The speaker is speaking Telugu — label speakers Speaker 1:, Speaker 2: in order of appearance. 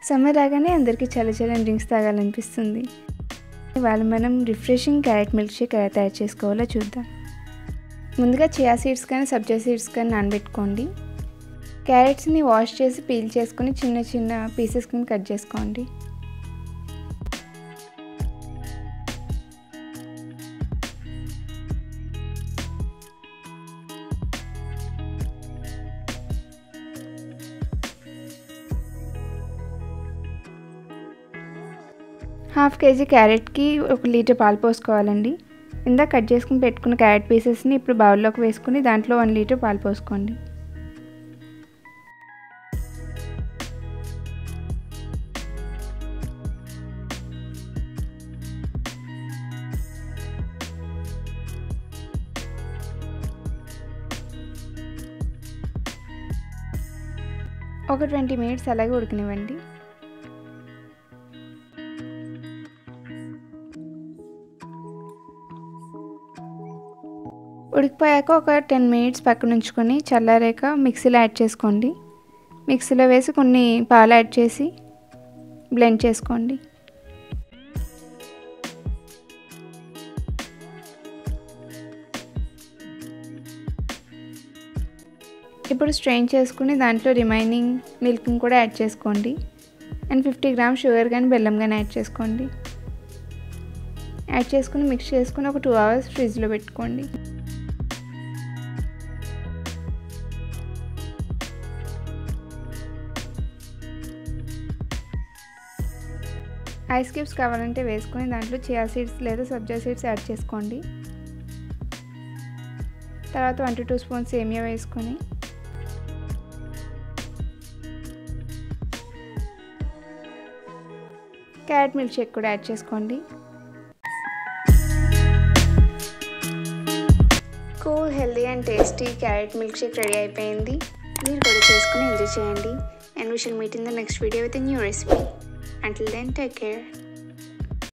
Speaker 1: సమ్మర్ రాగానే అందరికీ చల్ల చల్లని డ్రింక్స్ తాగాలనిపిస్తుంది ఇవాళ మనం రిఫ్రెషింగ్ క్యారెట్ మిల్క్ షేక్ ఎలా తయారు చేసుకోవాలో చూద్దాం ముందుగా చియా సీడ్స్ కానీ సబ్జా సీడ్స్ కానీ నానబెట్టుకోండి క్యారెట్స్ని వాష్ చేసి పీల్ చేసుకొని చిన్న చిన్న పీసెస్ కింద కట్ చేసుకోండి హాఫ్ కేజీ క్యారెట్కి ఒక లీటర్ పాలు పోసుకోవాలండి ఇందాక కట్ చేసుకుని పెట్టుకున్న క్యారెట్ పీసెస్ని ఇప్పుడు బౌల్లోకి వేసుకుని దాంట్లో వన్ లీటర్ పాలు పోసుకోండి ఒక ట్వంటీ మినిట్స్ అలాగే ఉడకనివ్వండి ఉడికిపోయాక ఒక టెన్ మినిట్స్ పక్కన ఉంచుకొని చల్లారాక మిక్సీలో యాడ్ చేసుకోండి మిక్సీలో వేసి కొన్ని పాలు యాడ్ చేసి బ్లెండ్ చేసుకోండి ఇప్పుడు స్ట్రెయిన్ చేసుకుని దాంట్లో రిమైనింగ్ మిల్క్ని కూడా యాడ్ చేసుకోండి అండ్ ఫిఫ్టీ గ్రామ్ షుగర్ కానీ బెల్లం కానీ యాడ్ చేసుకోండి యాడ్ చేసుకుని మిక్స్ చేసుకుని ఒక టూ అవర్స్ ఫ్రిడ్జ్లో పెట్టుకోండి ఐస్ క్యూబ్స్ కావాలంటే వేసుకొని దాంట్లో చియా సీడ్స్ లేదా సబ్జా సీడ్స్ యాడ్ చేసుకోండి తర్వాత వన్ టు టూ స్పూన్స్ సేమియా వేసుకొని క్యారెట్ మిల్క్ షేక్ కూడా యాడ్ చేసుకోండి cool healthy and tasty carrot milk shake ready అయిపోయింది మీరు కూడా చేసుకుని ఎంజాయ్ చేయండి and we shall meet in the next video with new recipe Until then, take care.